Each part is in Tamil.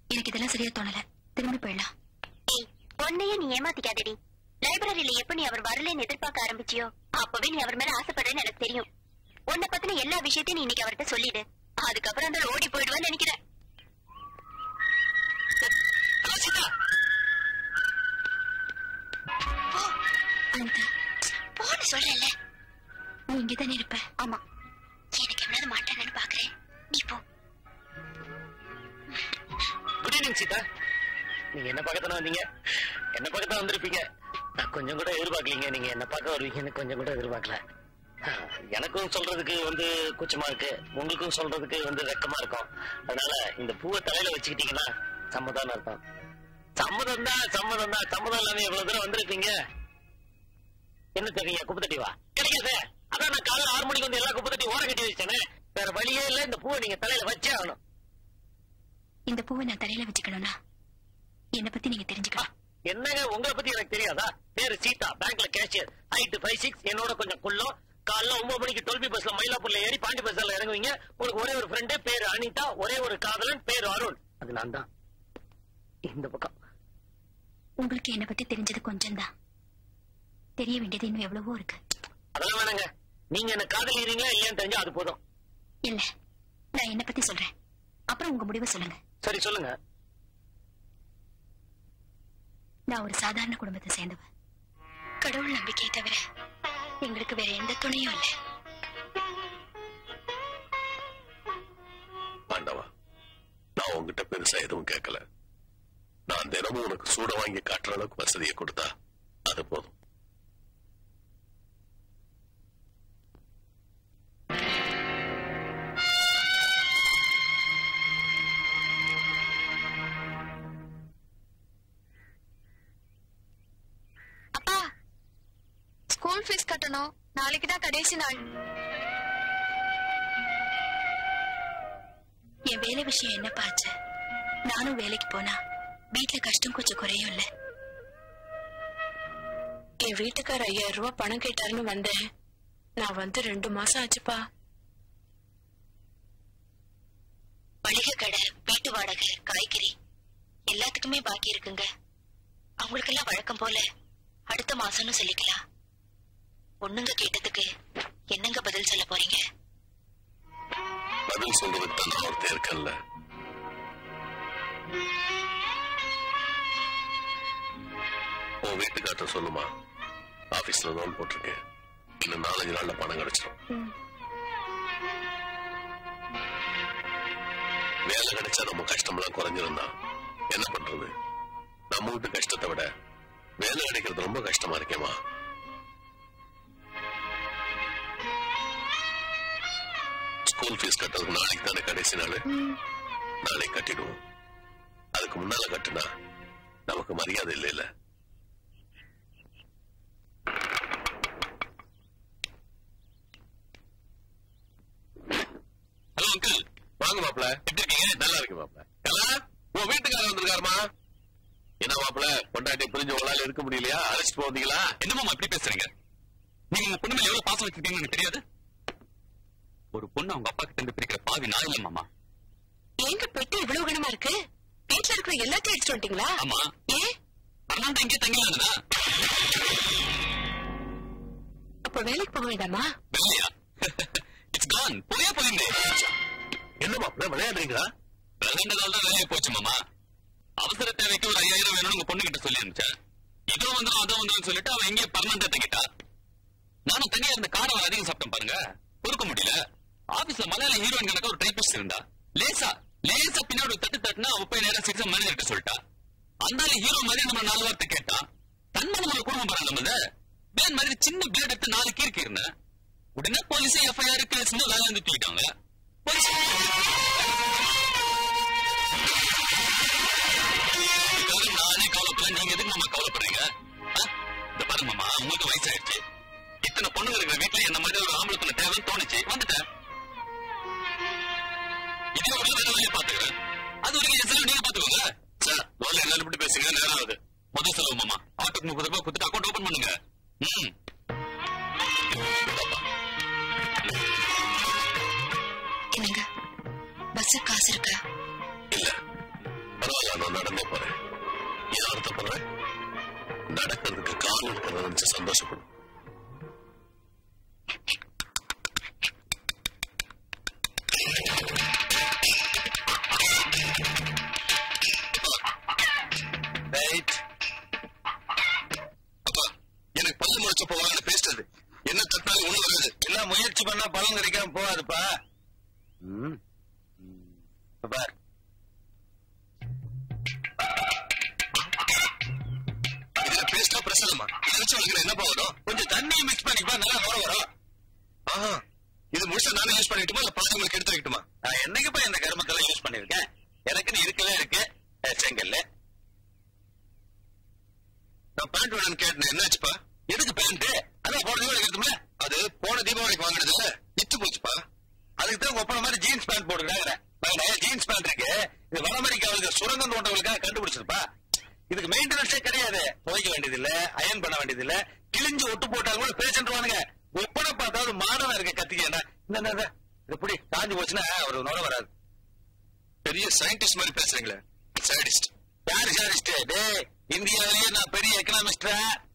எனக்கு இதெல்லாம் சரியா தோணல திரும்பி போயிடலாம் ஏய் உன்னையே நீ ஏமாத்திக்காதடி லைப்ரரியில எப்ப நீ அவர் வரலன்னு எதிர்பார்க்க ஆரம்பிச்சியோ அப்பவே நீ அவர் மேல ஆசைப்படுறேன்னு எனக்கு தெரியும் உன்னை பத்தின எல்லா விஷயத்தையும் நீ இன்னைக்கு அவர்கிட்ட சொல்லிடு அதுக்கப்புறம் அந்த ஓடி போயிடுவேன்னு நினைக்கிறேன் அனிதா போன்னு சொல்றேன்ல நீ இங்கதானே இருப்ப ஆமா எனக்கு எவ்வளவு மாட்டானு பாக்குறேன் நீ போ குட் ஈவினிங் சீதா நீங்க என்ன பக்கத்துல வந்தீங்க என்ன பக்கத்துல வந்திருப்பீங்க நான் கொஞ்சம் கூட எதிர்பார்க்கலீங்க நீங்க என்ன பார்க்க வருவீங்கன்னு கொஞ்சம் கூட எதிர்பார்க்கல ஆ, எனக்கும் சொல்றதுக்கு வந்து கூச்சமா இருக்கு உங்களுக்கும் சொல்றதுக்கு வந்து வெக்கமா இருக்கும் அதனால இந்த பூவை தலையில வச்சுக்கிட்டீங்கன்னா சம்மதம்னு அர்த்தம் சம்மதம் தான் சம்மதம் தான் சம்மதம் இல்லாம எவ்வளவு தூரம் வந்திருப்பீங்க என்ன தெரியுங்க குப்பை தட்டி வா கிடைக்காது அதான் நான் காலைல ஆறு மணிக்கு வந்து எல்லா குப்பை தட்டி ஓரம் கட்டி வச்சேனே வேற வழியே இல்ல இந்த பூவை நீங்க தலையில வச்சே ஆகணும் இந்த பூவை நான் தலையில வச்சுக்கணும்னா என்னை பத்தி நீங்க தெரிஞ்சுக்கலாம் என்னங்க உங்களை பத்தி எனக்கு தெரியாதா பேரு சீதா பேங்க்ல கேஷியர் ஹைட் ஃபைவ் சிக்ஸ் என்னோட கொஞ்சம் குள்ளம் காலைல ஒன்பது மணிக்கு டொல்பி பஸ்ல மயிலாப்பூர்ல ஏறி பாண்டி பஸ்ல இறங்குவீங்க உங்களுக்கு ஒரே ஒரு ஃப்ரெண்டு பேரு அனிதா ஒரே ஒரு காதலன் பேரு அருண் அது நான் தான் இந்த பக்கம் உங்களுக்கு என்னை பத்தி தெரிஞ்சது கொஞ்சம் தான் தெரிய வேண்டியது இன்னும் எவ்வளவோ இருக்கு அதெல்லாம் வேணாங்க நீங்க என்ன காதலிக்கிறீங்களா இல்லையான்னு தெரிஞ்சா அது போதும் இல்ல நான் என்ன பத்தி சொல்றேன் அப்புறம் உங்க முடிவை சொல்லுங்க சரி சொல்லுங்க நான் ஒரு சாதாரண குடும்பத்தை சேர்ந்தவ கடவுள் நம்பிக்கையை தவிர எங்களுக்கு வேற எந்த துணையும் இல்லை ஆண்டவா நான் உன்கிட்ட பெருசா எதுவும் கேட்கல நான் தினமும் உனக்கு சூட வாங்கி காட்டுற அளவுக்கு வசதியை கொடுத்தா அது போதும் அப்பா ஸ்கூல் ஃபீஸ் கட்டணும் நாளைக்கு தான் கடைசி நாள் என் வேலை விஷயம் என்னப்பா ஆச்சு நானும் வேலைக்கு போனா வீட்ல கஷ்டம் கொஞ்சம் குறையும் இல்ல என் வீட்டுக்கார ஐயாயிரம் ரூபாய் பணம் கேட்டாருன்னு வந்தேன் நான் வந்து ரெண்டு மாசம் ஆச்சுப்பா மளிகை கடை வீட்டு வாடகை காய்கறி எல்லாத்துக்குமே பாக்கி இருக்குங்க அவங்களுக்கெல்லாம் வழக்கம் போல அடுத்த மாசம்னு சொல்லிக்கலாம் பொண்ணுங்க கேட்டதுக்கு என்னங்க பதில் சொல்ல போறீங்க பதில் சொல்றதுக்கு தான் நான் ஒருத்தர் இருக்கேன்ல உன் வீட்டுக்கார்ட்ட சொல்லுமா ஆபீஸ்ல லோன் போட்டிருக்கேன் இன்னும் நாலஞ்சு நாள்ல பணம் கிடைச்சிடும் வேலை கிடைச்சா நம்ம கஷ்டம்லாம் குறைஞ்சிருந்தா என்ன பண்றது நம்ம வீட்டு கஷ்டத்தை விட வேலை கிடைக்கிறது ரொம்ப கஷ்டமா இருக்கேமா ஸ்கூல் ஃபீஸ் கட்டுறதுக்கு நாளைக்கு தானே கடைசி நாள் நாளைக்கு கட்டிடுவோம் அதுக்கு முன்னால கட்டுனா நமக்கு மரியாதை இல்லை இல்ல ஹலோ அங்கிள் வாங்க மாப்ள எப்படி இருக்கீங்க நல்லா இருக்கு மாப்ள கலா உன் வீட்டுக்காரர் வந்திருக்காருமா என்ன மாப்ள பொண்டாட்டி புரிஞ்சு உங்களால இருக்க முடியலையா அழைச்சிட்டு போவீங்களா என்னமாமா இப்படி பேசுறீங்க நீங்க உங்க பொண்ணு மேல எவ்வளவு பாசம் வச்சிருக்கீங்கன்னு எனக்கு தெரியாது ஒரு பொண்ணு அவங்க அப்பா கிட்ட இருந்து பிரிக்கிற பாவி நான் இல்ல மாமா எங்க பெட்டி இவ்வளவு கனமா இருக்கு வீட்டுல இருக்கிற எல்லாத்தையும் எடுத்துட்டு வந்துட்டீங்களா ஆமா ஏன் பர்மனண்டா இங்கே தங்கிலாங்களா அப்ப வேலைக்கு போக வேண்டாமா வெள்ளையா இட்ஸ் கான் போயே போயிருந்தே என்ன மாப்ள விளையாடுறீங்களா விளையாண்டதால தான் வேலையை போச்சு மாமா அவசர தேவைக்கு ஒரு ஐயாயிரம் வேணும்னு உங்க பொண்ணு கிட்ட சொல்லி அனுப்பிச்சேன் இதோ வந்துடும் அதோ வந்துடும் சொல்லிட்டு அவன் இங்கே பர்மனண்டா தங்கிட்டா நானும் தனியா இருந்த காரம் அதிகம் சாப்பிட்டேன் பாருங்க பொறுக்க முடியல ஆபீஸ்ல மலையாள ஹீரோயின் கணக்க ஒரு டைபிஸ்ட் இருந்தா லேசா லேசா பின்னாடி ஒரு தட்டு தட்டுனா அவ போய் நேரம் சிக்ஸா மேனேஜர் கிட்ட சொல்லிட்டா அந்த ஆளு ஹீரோ மாதிரி நம்ம நாலு வார்த்தை கேட்டா தன்மான நம்ம குடும்பம் பாருங்க நம்மது வேன் மாதிரி சின்ன பிளேட் எடுத்து நாலு கீர்க்கு இருந்தேன் உடனே போலீஸ் எஃப்ஐஆர் கேஸ்னு வேலை வந்து தூக்கிட்டாங்க போலீஸ் இதுக்காக நானே கவலைப்படல நீங்க எதுக்கு மாமா கவலைப்படுறீங்க ஆ? இந்த பாருங்க மாமா உங்களுக்கு வயசாயிடுச்சு இத்தனை பொண்ணுங்க இருக்கிற வீட்டுல என்ன மாதிரி ஒரு ஆம்பளை பொண்ணு தேவைன்னு தோணுச்சு வந்துட்டேன் இதே ஒரு வேலை வேலையை பாத்துக்கிறேன் அது வரைக்கும் என் செலவு நீங்க பாத்துக்கோங்க சார் முதல்ல எல்லாரும் இப்படி பேசுங்க நேரம் ஆகுது முதல் செலவு மாமா ஆட்டோக்கு முப்பது ரூபாய் கொடுத்துட்டு அக்கௌண்ட் ஓபன் பண்ணுங்க ம் என்னங்க பஸ் காசு இருக்கா இல்ல பரவாயில்ல நான் நடந்தே போறேன் ஏன் வருத்தப்படுறேன் நடக்கிறதுக்கு கால் இருக்கிறத நினைச்சு சந்தோஷப்படும் ரைட் அப்பா எனக்கு பல்லு முளைச்சப்போ வாங்க பேசுறது என்ன தட்டாலும் ஒண்ணு வராது எல்லாம் முயற்சி பண்ணா பலன் கிடைக்காம போகாதுப்பா பார் இதுல பேஸ்டா பிரசனமா நினைச்சு வளர்க்கிற என்ன வரும் கொஞ்சம் தண்ணியை மிக்ஸ் பண்ணிப்பா நல்லா நுர வரும் ஆஹா இது முழுசா நானே யூஸ் பண்ணிட்டுமா இல்ல பாதி உங்களுக்கு எடுத்து வைக்கட்டுமா நான் என்னைக்குப்பா இந்த கருமத்தெல்லாம் யூஸ் பண்ணிருக்கேன் எனக்குன்னு இருக்கவே இருக்கு அஹ், செங்கல்ல நான் பேண்ட் வேணும்னு கேட்டேன் என்னாச்சுப்பா எதுக்கு பேண்ட் அதான் போன தீபாவளி எடுத்துமே அது போன தீபாவளிக்கு வாங்கினது இல்ல இத்து போச்சுப்பா அதுக்கு தான் ஒப்பன மாதிரி ஜீன்ஸ் பேண்ட் போட்டுக்கிறாங்க ஜீன்ஸ் பேண்ட் இருக்கு இது வட அமெரிக்காவுக்கு சுரங்கம் தோட்டவங்களுக்காக கண்டுபிடிச்சிருப்பா இதுக்கு மெயின்டெனன்ஸே கிடையாது துவைக்க வேண்டியது இல்ல அயன் பண்ண வேண்டியது இல்ல கிழிஞ்சு ஒட்டு போட்டாலும் கூட பேசன்றுவானுங்க ஒப்பனை பார்த்தாவது மாடனா இருக்க கத்திக்கேண்டா இந்த இப்படி காஞ்சி போச்சுன்னா ஒரு நுர வராது பெரிய சயின்டிஸ்ட் மாதிரி பேசுறீங்களே சயின்டிஸ்ட் யாரு சாரிஸ்ட் டே இந்தியாவிலேயே நான் பெரிய எக்கனாமிஸ்டா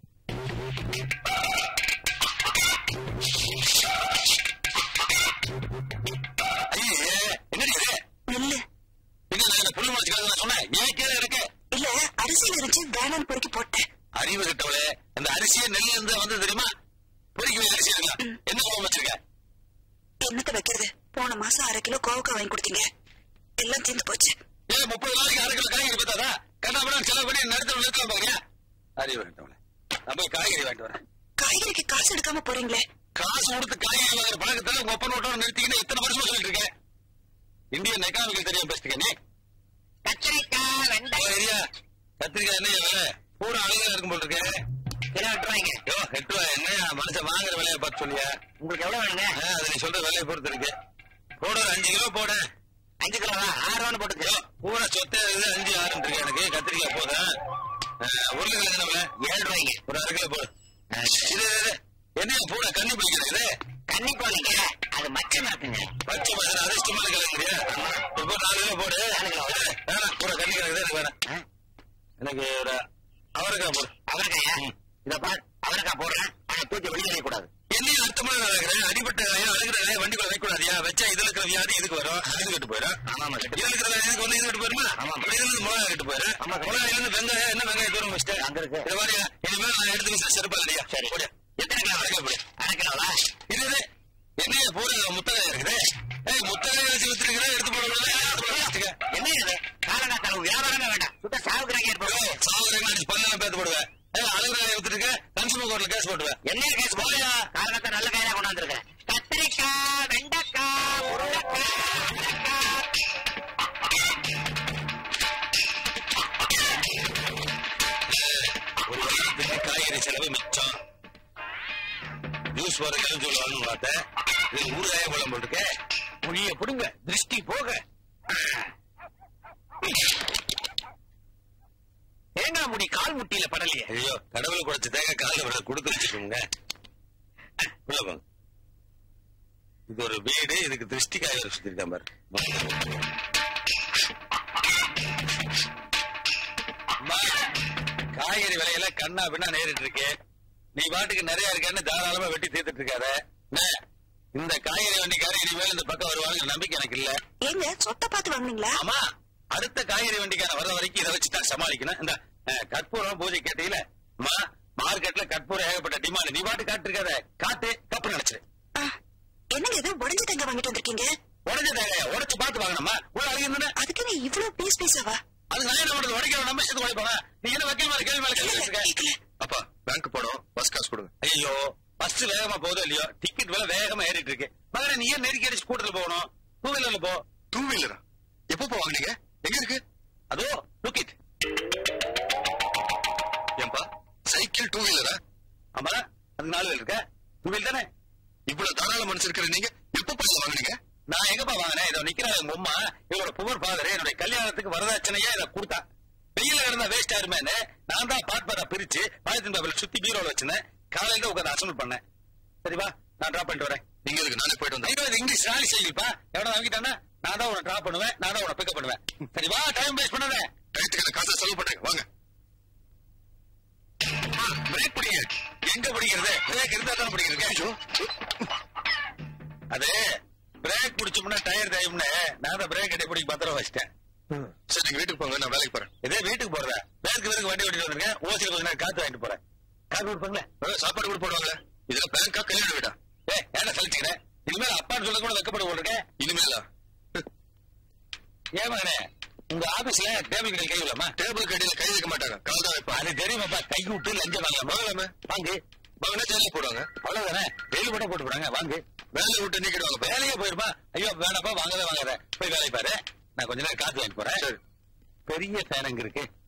ஐயே என்னடி இது நெல்லு என்ன நான் என்ன புல் முளைச்சுக்காத நான் சொன்னேன் ஏன் கீழே இருக்கு இல்ல அரிசியில இருந்துச்சு வேணான்னு பொறுக்கி போட்டேன் அறிவு கிட்டவளே அந்த அரிசியே நெல்ல இருந்து வந்து தெரியுமா பொறிக்கவே அரிசி இருக்கா என்ன கோவம் வச்சிருக்க என்னத்த வைக்கிறது போன மாசம் அரை கிலோ கோவக்காய் வாங்கி கொடுத்தீங்க எல்லாம் தீர்ந்து போச்சு ஏன் முப்பது நாளைக்கு அரை கிலோ காய்கறி பார்த்தாதா கண்ணாபுரம் செலவு பண்ணி நடத்த நிறுத்தலாம் பாக்குறியா அறிவு கிட்டவளே நான் போய் காய்கறி வாங்கிட்டு வரேன் காய்கறிக்கு காசு எடுக்காம போறீங்களே காசு கொடுத்து காய்கறி வாங்குற பழக்கத்துல உங்க ஒப்பன் ஓட்டோட நிறுத்திக்கின்னு இத்தனை வருஷமா சொல்லிட்டு இருக்கேன் இந்தியன் எக்கானமிக்கு தெரியாம பேசிட்டு நீ கத்திரிக்காய் ஓ, ஐயா, கத்திரிக்காய் என்ன விலை பூரா அழகா இருக்கும் போல இருக்கு கிலோ எட்டு ரூபாய்ங்க யோ எட்டு ரூபாய் என்ன மனுஷன் வாங்குற விலையை பார்த்து சொல்லியா உங்களுக்கு எவ்வளவு வேணுங்க ஆ, அது நீ சொல்ற விலையை பொறுத்து இருக்கு போட ஒரு அஞ்சு கிலோ போட அஞ்சு கிலோ ஆறு ரூபான்னு போட்டுக்கோ பூரா சொத்தே இருக்குது அஞ்சு ஆறுன்னு இருக்கு எனக்கு கத்திரிக்காய் போதும் ஆ, உருளைக்கிழங்கு என்ன விலை ஏழு ரூபாய்ங்க ஒரு அரை கிலோ போடு இது இது, இது. என்ன பூரா கண்ணி பிடிக்கிறது கன்னி போனீங்க அது மச்சமா இருக்குங்க பச்சை மகன் அதிர்ஷ்டமான கிழங்குறியா இப்போ நாலு கிலோ போடு வேணாம் பூரா கண்ணி கிழங்கு எனக்கு வேணாம் எனக்கு ஒரு அவரைக்காய் போடு அவரைக்காயா இத பார் அவரைக்காய் போடுறேன் ஆனா தூக்கி வெளியே கூடாது என்னையும் அர்த்தமான நடக்கிறேன் அடிபட்ட காயம் அழுகிற காயம் வண்டிக்குள்ள வைக்கூடாதியா வச்சா இதுல இருக்கிற வியாதி இதுக்கு வரும் இது கட்டு போயிடும் ஆமாமா இதுல இருக்கிற இதுக்கு வந்து இது கட்டு போயிருமா ஆமா. இப்படி இருந்து மிளகா கட்டு போயிடும் ஆமா. மிளகாயில இருந்து வெங்காயம் என்ன வெங்காயம் தூரம் வச்சுட்டு அங்க இருக்கு. இது மாதிரியா இனிமேல் நான் எடுத்து வச்சு செருப்பா இல்லையா சரி. போடு எத்தனை கிலோ அரைக்க போடு அரை கிலோவா இது இது என்னைய பூரா முத்தகாய் இருக்குது ஏய் முத்தகாய் வச்சு வித்துருக்கிறேன் எடுத்து போட முடியல எடுத்து போட வச்சுக்க என்ன இது காலங்காத்தால வியாபாரமே வேண்டாம் சுத்த சாவுக்குறாங்க இருப்போம் சாகுறேன் பல்லெல்லாம் பேத்து போடுவேன் ஏய் அழுகிற காயை வித்துருக்க கன்சூமர் கோர்ட்ல கேஸ் போட்டுவேன் என்ன கேஸ் போலையா காலங்காத்தால நல்ல காயா கொண்டாந்துருக்கேன் கத்திரிக்காய் வெண்டைக்காய் உருளைக்காய் அவரைக்காய். ஒரு வருஷத்துக்கு காய்கறி செலவு மிச்சம் ஜூஸ் வர சொல்லுவான்னு பார்த்தேன் இது ஊறுகாய குழம்பு இருக்கு முடிய புடுங்க திருஷ்டி போக தேங்காய் முடி கால் முட்டியில படலையே ஐயோ கடவுள் குறைச்ச தேங்காய் காலில் விட கொடுத்து வச்சுக்கோங்க உள்ள போங்க இது ஒரு வீடு இதுக்கு திருஷ்டி காய் வர சுத்திருக்கான் பாரு அம்மா, காய்கறி விலையெல்லாம் கண்ணா பின்னா நேரிட்டு இருக்கு நீ பாட்டுக்கு நிறைய இருக்கேன்னு தாராளமா வெட்டி தீர்த்துட்டு இருக்காத என்ன, இந்த காய்கறி வண்டிக்கார இனிமேல் இந்த பக்கம் வருவாங்க நம்பிக்கை எனக்கு இல்ல ஏங்க சொத்தை பார்த்து வாங்குனீங்களா ஆமா அடுத்த காய்கறி வண்டிக்கார வர வரைக்கும் இதை வச்சு தான் சமாளிக்கணும் இந்த அஹ், கற்பூரம் பூஜை கேட்டீங்கள அம்மா மார்க்கெட்ல கற்பூரம் ஏகப்பட்ட டிமாண்ட் நீ பாட்டு காட்டு இருக்காத காட்டு கப்பு நினைச்சிரு ஆ, என்னங்க இது உடஞ்ச தேங்காய் வாங்கிட்டு வந்திருக்கீங்க உடஞ்ச தேங்காய உடச்சு பார்த்து வாங்கணுமா உள்ள அழகு அதுக்கு நீ இவ்வளவு பீஸ் பீஸாவா அது நான் என்ன பண்றது உடைக்கிற நம்ம இஷ்டத்துக்கு உடைப்பாங்க நீ என்ன வக்கீல் மேல கேள்வி மேல கேள்வி வச்சிருக்க கேட்கல அப்பா பேங்க் போனோம் பஸ் காசு கொடுங்க ஐயோ பஸ் வேகமா போதோ இல்லையோ டிக்கெட் விலை வேகமா ஏறிட்டு இருக்கு மகனே நீ ஏன் நெருக்கி அடிச்சு கூட்டத்துல போகணும் டூ வீலர்ல போ டூ வீலரா எப்போ வாங்குனீங்க எங்க இருக்கு அதோ லுக் இட் ஏன்பா சைக்கிள் டூ வீலரா ஆமா அது நாலு வீல் இருக்க டூ வீல் தானே இவ்வளவு தாராள மனசு இருக்கிற நீங்க எப்போ பைசா வாங்குனீங்க நான் எங்கப்பா வாங்கினேன் இதோ நிக்கிற எங்க அம்மா இவரோட புகழ் ஃபாதர் என்னுடைய கல்யாணத்துக்கு வரதட்சணையா இதை கொடுத்தா வெயில இருந்தா வேஸ்ட் ஆயிருமேன்னு நான் தான் பாட் பாட்டா பிரிச்சு பாலித்தீன் பேப்பர்ல சுத்தி பீரோல வச்சிருந்தேன் காலையில உட்காந்து அசம்பிள் பண்ணேன் சரி வா நான் டிராப் பண்ணிட்டு வரேன் நீங்க இருக்கு நானே போயிட்டு வந்தேன் ஐயோ, இது இங்கிலீஷ் நாளை செய்திப்பா எவனா வாங்கிட்டானா நான் தான் உன்னை டிராப் பண்ணுவேன் நான் தான் உன்னை பிக்கப் பண்ணுவேன் சரி வா டைம் வேஸ்ட் பண்ணாத டயத்துக்கான காசை செலவு பண்றேன் வாங்க பிரேக் பிடிங்க எங்க பிடிக்கிறது பிரேக் இருந்தா தான் பிடிக்கிறது ஐயோ அது பிரேக் பிடிச்சோம்னா டயர் தேயும்னு நான் தான் பிரேக் கட்டி பிடிக்க பத்திரம் வச்சிட்டேன் சரி நீங்க வீட்டுக்கு போங்க நான் வேலைக்கு போறேன் இதே வீட்டுக்கு போறதா பேருக்கு பேருக்கு வண்டி ஓட்டிட்டு வந்திருக்கேன் ஓசியில் கொஞ்ச நேரம் காத்து வாங்கிட்டு போறேன் காத்து கொடுப்பாங்களே ஆ, சாப்பாடு கூட போடுவாங்க இதுல பேங்கா கல்யாண வீடா ஏ ஏன்னா சலிச்சுக்கிறேன் இனிமேல் அப்பான்னு சொல்ல கூட வெக்கப்பட போட்டுருக்கேன் இனிமேலா ஏன் மகனே உங்க ஆபீஸ்ல டேபிள் கடையில் கை விடலாமா டேபிள் கடையில கை வைக்க மாட்டாங்க கால் தான் வைப்பாங்க அது தெரியுமாப்பா கை விட்டு லஞ்சம் வாங்கலாமா வாங்கலாமே வாங்கு வாங்கினா ஜெயில போடுவாங்க அவ்வளவுதானே டெய்லி கூட போட்டு போறாங்க வாங்கு வேலையை விட்டு நீக்கிடுவாங்க வேலையே போயிருப்பா ஐயோ வேணாப்பா வாங்கவே வாங்காத போய் வேலையை பாரு நான் கொஞ்ச நேரம் காத்து வாங்கி போறேன் சரி. பெரிய ஃபேன் அங்க இருக்கு